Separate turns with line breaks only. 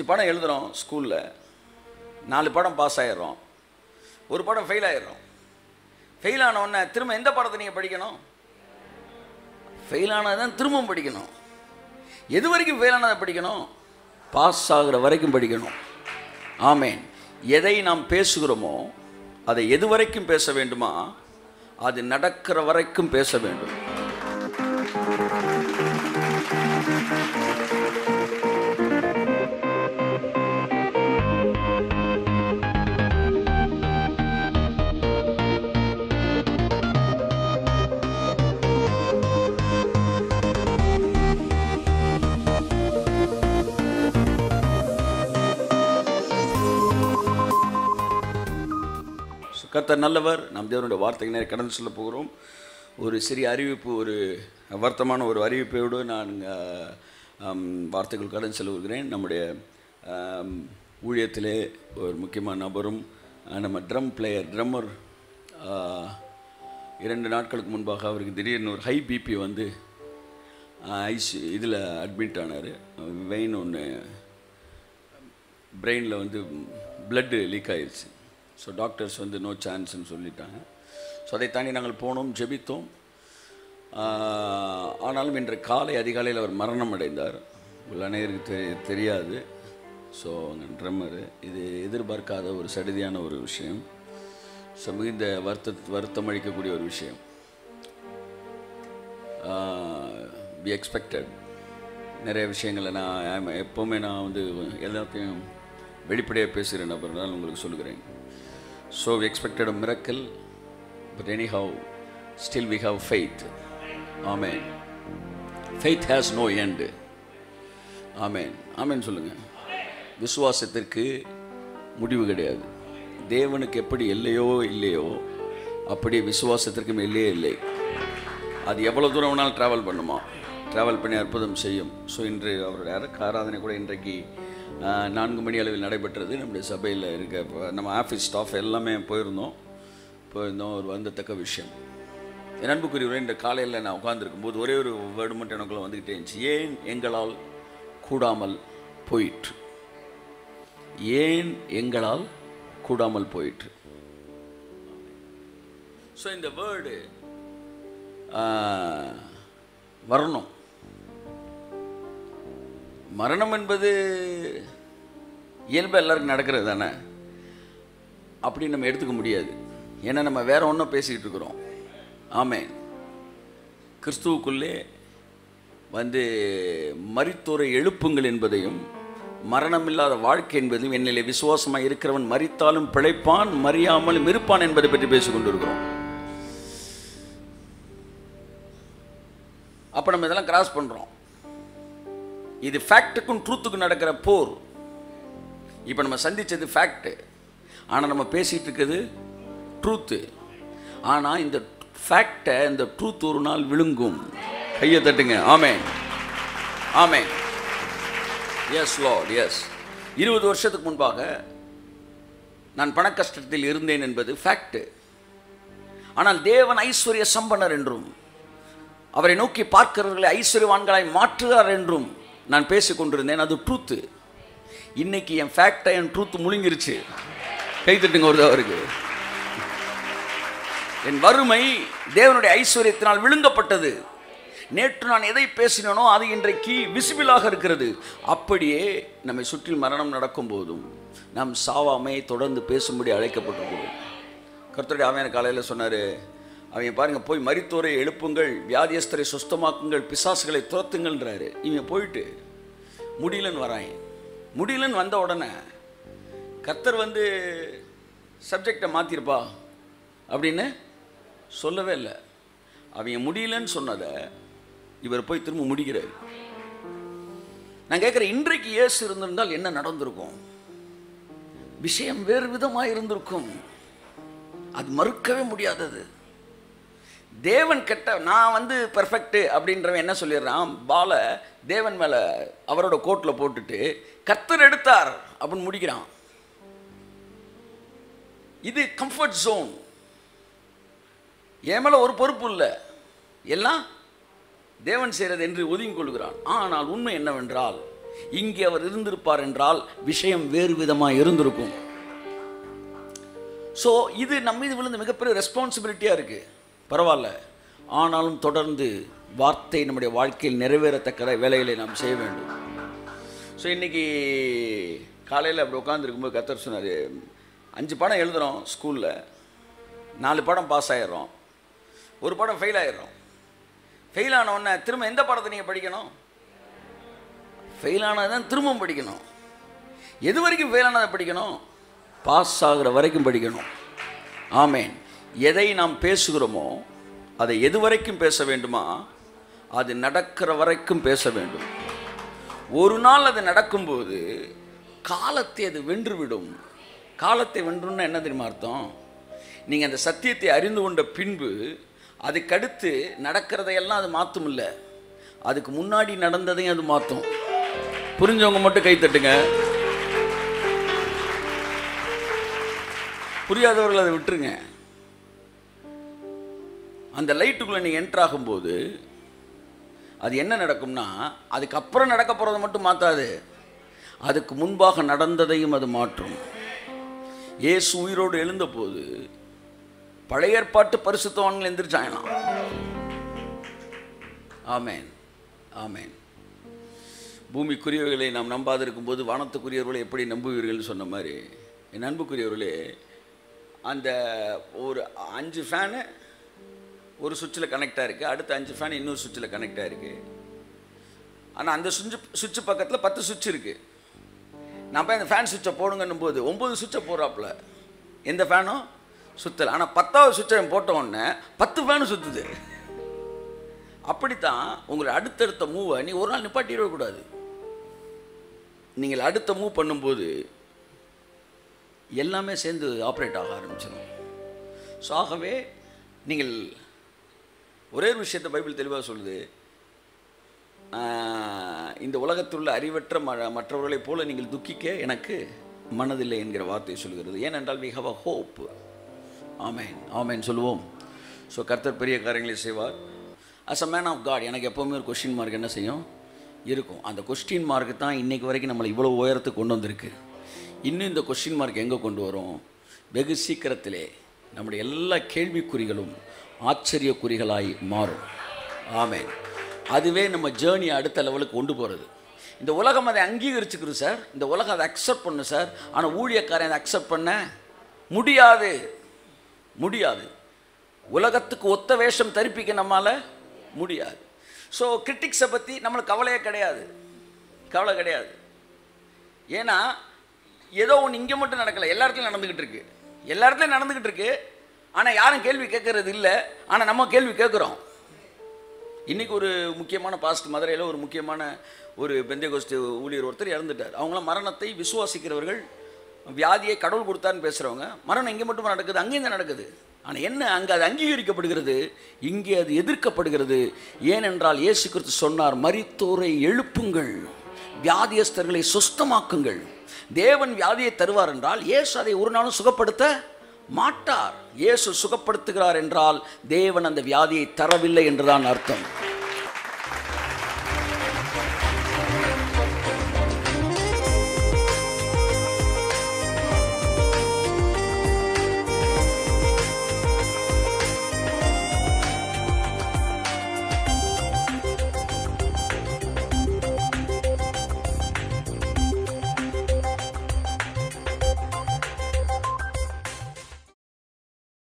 பாடம் எழுதுகிறோம் ஸ்கூலில் நாலு பாடம் பாஸ் ஆயிடுறோம் ஒரு பாடம் ஃபெயில் ஆயிடுறோம் ஃபெயில் ஆன உடனே திரும்ப எந்த பாடத்தை நீங்கள் படிக்கணும் ஃபெயில் ஆனதான் திரும்பவும் படிக்கணும் எது வரைக்கும் ஃபெயில் ஆனதை படிக்கணும் பாஸ் ஆகுற வரைக்கும் படிக்கணும் ஆமேன் எதை நாம் பேசுகிறோமோ அதை எது வரைக்கும் பேச வேண்டுமா அது நடக்கிற வரைக்கும் பேச வேண்டும் கர்த்தர் நல்லவர் நாம் தேவனுடைய வார்த்தைக்கு நேரம் கடந்து சொல்ல போகிறோம் ஒரு சிறிய அறிவிப்பு ஒரு வர்த்தமான ஒரு அறிவிப்போடு நான் அஹ், ஆம், வார்த்தைகள் கடந்து செல்ல வருகிறேன் நம்முடைய ஆம், ஊழியத்திலே ஒரு முக்கியமான நபரும் அஹ், நம்ம ட்ரம் பிளேயர் ட்ரம்மர் இரண்டு நாட்களுக்கு முன்பாக அவருக்கு திடீர்னு ஒரு ஹை பிபி வந்து ஐசி இதில் அட்மிட் ஆனார் வெயின் ஒன்று பிரெயினில் வந்து பிளட்டு லீக் ஆயிடுச்சு ஸோ டாக்டர்ஸ் வந்து நோ சான்ஸ்னு சொல்லிட்டாங்க ஸோ அதை தாண்டி நாங்கள் போனோம் ஜெபித்தோம் ஆஹ், ஆனாலும் இன்று காலை அதிகாலையில் அவர் மரணம் அடைந்தார் உள்ள அனைவருக்கு தெ தெரியாது ஸோ ட்ரம்மரு இது எதிர்பார்க்காத ஒரு சடுதியான ஒரு விஷயம் ஸோ மிகுந்த வருத்த வருத்தம் அளிக்கக்கூடிய ஒரு விஷயம் பி எக்ஸ்பெக்டட் நிறைய விஷயங்களை நான் I'm- எப்போவுமே நான் வந்து எல்லாத்தையும் வெளிப்படையாக பேசுகிற நபர்னால் உங்களுக்கு சொல்லுகிறேன் so we expected a miracle but anyhow still we have faith amen faith has no end amen amen சொல்லுங்கள் விசுவாசத்திற்கு முடிவு கிடையாது தேவனுக்கு எப்படி எல்லையோ இல்லையோ அப்படி விசுவாசத்திற்கும் எல்லையே இல்லை அது எவ்வளோ தூரம் வேணாலும் ட்ராவல் பண்ணுமா ட்ராவல் பண்ணி அற்புதம் செய்யும் ஸோ இன்று அவருடைய அரக்க ஆராதனை கூட இன்றைக்கு ஆஹ், நான்கு மணி அளவில் நடைபெற்றது நம்முடைய சபையில் இருக்க இப்ப நம்ம ஆஃபீஸ் ஸ்டாஃப் எல்லாமே போயிருந்தோம் போயிருந்தோம் ஒரு வந்தத்தக்க விஷயம் என் அன்புக்குரியவரே இந்த காலையில் நான் உட்காந்துருக்கும் போது ஒரே ஒரு வேர்டு மட்டும் எனக்குள்ள வந்துக்கிட்டே இருந்துச்சு ஏன் எங்களால் கூடாமல் போயிற்று ஏன் எங்களால் கூடாமல் போயிற்று ஸோ இந்த வேர்டு வரணும் மரணம் என்பது இயல்பு எல்லாருக்கும் நடக்கிறது தானே அப்படி நம்ம எடுத்துக்க முடியாது ஏன்னா நம்ம வேற ஒன்றும் பேசிக்கிட்டு இருக்கிறோம் ஆமே கிறிஸ்துவுக்குள்ளே வந்து மரித்தோரை எழுப்புங்கள் என்பதையும் மரணமில்லாத வாழ்க்கை என்பதையும் என்னிலே விசுவாசமாக இருக்கிறவன் மரித்தாலும் பிழைப்பான் மறியாமலும் இருப்பான் என்பதை பற்றி பேசிக் கொண்டிருக்கிறோம் அப்போ நம்ம இதெல்லாம் கிராஸ் பண்ணுறோம் இது ஃபேக்ட்டுக்கும் ட்ரூத்துக்கும் நடக்கிற போர் இப்போ நம்ம சந்திச்சது ஃபேக்ட்டு ஆனால் நம்ம பேசிகிட்டு இருக்கிறது ட்ரூத்து ஆனால் இந்த ஃபேக்டை இந்த ட்ரூத் ஒரு நாள் விழுங்கும் கையை தட்டுங்க ஆமே ஆமே எஸ் லார்ட் எஸ் இருபது வருஷத்துக்கு முன்பாக நான் பண கஷ்டத்தில் இருந்தேன் என்பது ஃபேக்ட்டு ஆனால் தேவன் ஐஸ்வர்ய சம்பனர் என்றும் அவரை நோக்கி பார்க்கிறவர்களை ஐஸ்வர்யவான்களாய் மாற்றுகிறார் என்றும் நான் பேசிக் கொண்டிருந்தேன் அது ட்ரூத்து இன்னைக்கு என் ஃபேக்டை என் ட்ரூத் முழுங்கிருச்சு கை தட்டுங்க ஒரு அவருக்கு என் வறுமை தேவனுடைய ஐஸ்வர்யத்தினால் விழுங்கப்பட்டது நேற்று நான் எதை பேசினேனோ அது இன்றைக்கு விசிபிளாக இருக்கிறது அப்படியே நம்மை சுற்றி மரணம் நடக்கும் போதும் நாம் சாவாமை தொடர்ந்து பேசும்படி அழைக்கப்பட்டிருக்கிறோம் கர்த்தருடைய அவன் காலையில் சொன்னார் அவங்க பாருங்க போய் மரித்தோரை எழுப்புங்கள் வியாதியஸ்தரை சுஸ்தமாக்குங்கள் பிசாசுகளை துரத்துங்கள்ன்றாரு இவன் போயிட்டு முடியலன்னு வரான் முடியலன்னு வந்த உடனே கர்த்தர் வந்து சப்ஜெக்டை மாற்றிருப்பா அப்படின்னு சொல்லவே இல்லை அவங்க முடியலன்னு சொன்னதை இவர் போய் திரும்ப முடிக்கிறார் நான் கேட்குறேன் இன்றைக்கு இயேசு இருந்திருந்தால் என்ன நடந்திருக்கும் விஷயம் வேறு விதமாக இருந்திருக்கும் அது மறுக்கவே முடியாதது தேவன் கெட்ட நான் வந்து பெர்ஃபெக்ட் அப்படின்றவன் என்ன சொல்லிடுறான் பால தேவன் மேலே அவரோட கோட்டில் போட்டுட்டு கர்த்தர் எடுத்தார் அப்படின்னு முடிக்கிறான் இது கம்ஃபர்ட் ஜோன் என் மேலே ஒரு பொறுப்பு இல்லை எல்லாம் தேவன் செய்கிறது என்று ஒதுங்கிக் கொள்கிறான் ஆனால் உண்மை என்னவென்றால் இங்கே அவர் இருந்திருப்பார் என்றால் விஷயம் வேறு விதமாக இருந்திருக்கும் ஸோ இது நம்ம மீது விழுந்த மிகப்பெரிய ரெஸ்பான்சிபிலிட்டியாக இருக்குது பரவாயில்ல ஆனாலும் தொடர்ந்து வார்த்தை நம்முடைய வாழ்க்கையில் நிறைவேறத்தக்க வேலைகளை நாம் செய்ய வேண்டும் ஸோ இன்றைக்கி காலையில் அப்படி உட்காந்துருக்கும்போது கத்தர் சொன்னார் அஞ்சு படம் எழுதுகிறோம் ஸ்கூலில் நாலு படம் பாஸ் ஆயிடுறோம் ஒரு படம் ஃபெயில் ஆயிடுறோம் ஃபெயில் ஆன உடனே திரும்ப எந்த படத்தை நீங்கள் படிக்கணும் ஃபெயில் ஆனதான் திரும்பவும் படிக்கணும் எது வரைக்கும் ஃபெயில் ஆனதை படிக்கணும் பாஸ் ஆகிற வரைக்கும் படிக்கணும் ஆமேன் எதை நாம் பேசுகிறோமோ அதை எது வரைக்கும் பேச வேண்டுமா அது நடக்கிற வரைக்கும் பேச வேண்டும் ஒரு நாள் அது நடக்கும்போது காலத்தை அது வென்றுவிடும் காலத்தை வென்றுன்னா என்ன தெரியுமா அர்த்தம் நீங்கள் அந்த சத்தியத்தை அறிந்து கொண்ட பின்பு அதுக்கடுத்து நடக்கிறதையெல்லாம் அது மாற்றும் இல்லை அதுக்கு முன்னாடி நடந்ததையும் அது மாற்றும் புரிஞ்சவங்க மட்டும் கை தட்டுங்க புரியாதவர்கள் அதை விட்டுருங்க அந்த லைட்டுக்குள்ளே நீங்கள் என்ட்ரு ஆகும்போது அது என்ன நடக்கும்னா அதுக்கப்புறம் நடக்க போகிறத மட்டும் மாற்றாது அதுக்கு முன்பாக நடந்ததையும் அது மாற்றும் இயேசு உயிரோடு எழுந்தபோது பழைய ஏற்பாட்டு பரிசுத்தவான்கள் எந்திரிச்சாங்களாம் ஆமேன் ஆமேன் பூமிக்குரியவர்களை நாம் நம்பாதிருக்கும் போது வானத்துக்குரியவர்களை எப்படி நம்புவீர்கள்னு சொன்ன மாதிரி என் அன்புக்குரியவர்களே அந்த ஒரு அஞ்சு ஃபேனு ஒரு சுவிட்சில் கனெக்டாக இருக்குது அடுத்த அஞ்சு ஃபேன் இன்னொரு சுவிட்சில் கனெக்டாக இருக்குது ஆனால் அந்த சுவிட்சு சுவிட்சு பக்கத்தில் பத்து சுவிட்ச் இருக்குது நான் போய் அந்த ஃபேன் சுவிட்சை போடுங்கன்னும் போது ஒம்பது சுவிட்சை போடுறாப்புல எந்த ஃபேனும் சுத்தலை ஆனால் பத்தாவது சுவிட்சை போட்ட உடனே பத்து ஃபேனு சுற்றுது அப்படித்தான் உங்களை அடுத்தடுத்த மூவை நீ ஒரு நாள் நிப்பாட்டிடக்கூடாது நீங்கள் அடுத்த மூவ் பண்ணும்போது எல்லாமே சேர்ந்து ஆப்ரேட் ஆக ஆரம்பிச்சிடும் ஸோ ஆகவே நீங்கள் ஒரே ஒரு விஷயத்தை பைபிள் தெளிவாக சொல்லுது ஆஹ், இந்த உலகத்தில் உள்ள அறிவற்ற ம மற்றவர்களைப் போல நீங்கள் துக்கிக்க எனக்கு மனதில்லை என்கிற வார்த்தை சொல்கிறது ஏனென்றால் we have a hope amen amen சொல்லுவோம் ஸோ கர்த்தர் பெரிய காரியங்களை செய்வார் as a man of God எனக்கு எப்போவுமே ஒரு கொஸ்டின் மார்க் என்ன செய்யும் இருக்கும் அந்த கொஸ்டின் மார்க் தான் இன்றைக்கு வரைக்கும் நம்மளை இவ்வளோ உயரத்துக்கு கொண்டு வந்திருக்கு இன்னும் இந்த கொஸ்டின் மார்க் எங்கே கொண்டு வரும் வெகு சீக்கிரத்திலே நம்முடைய எல்லா கேள்விக்குறிகளும் ஆச்சரியக்குறிகளாய் மாறும் ஆமென் அதுவே நம்ம ஜேர்னி அடுத்த லெவலுக்கு கொண்டு போகிறது இந்த உலகம் அதை அங்கீகரிச்சுக்குது சார் இந்த உலகம் அதை அக்செப்ட் பண்ணு சார் ஆனால் ஊழியக்காரன் அதை அக்செப்ட் பண்ண முடியாது முடியாது உலகத்துக்கு ஒத்த வேஷம் தரிப்பிக்க நம்மால முடியாது ஸோ கிரிட்டிக்ஸை பற்றி நம்மளுக்கு கவலையே கிடையாது கவலை கிடையாது ஏன்னா ஏதோ ஒன்று இங்கே மட்டும் நடக்கலை எல்லா இடத்துலையும் நடந்துக்கிட்டு இருக்கு எல்லா இடத்துலையும் நடந்துக்கிட்டு இருக்கு ஆனால் யாரும் கேள்வி கேட்கறது இல்லை ஆனால் நம்ம கேள்வி கேட்குறோம் இன்னைக்கு ஒரு முக்கியமான பாஸ்ட் மதுரையில் ஒரு முக்கியமான ஒரு பெந்தேகோஸ்து ஊழியர் ஒருத்தர் இறந்துட்டார் அவங்களாம் மரணத்தை விசுவாசிக்கிறவர்கள் வியாதியை கடவுள் கொடுத்தான்னு பேசுகிறவங்க மரணம் இங்கே மட்டுமா நடக்குது அங்கேயும் தான் நடக்குது ஆனால் என்ன அங்கே அது அங்கீகரிக்கப்படுகிறது இங்கே அது எதிர்க்கப்படுகிறது ஏனென்றால் இயேசு கிறிஸ்து சொன்னார் மரித்தோரை எழுப்புங்கள் வியாதியஸ்தர்களை சுஸ்தமாக்குங்கள் தேவன் வியாதியை தருவார் என்றால் இயேசு அதை ஒரு நாளும் சுகப்படுத்த மாட்டார் இயேசு சுகப்படுத்துகிறார் என்றால் தேவன் அந்த வியாதியை தரவில்லை என்றுதான் அர்த்தம்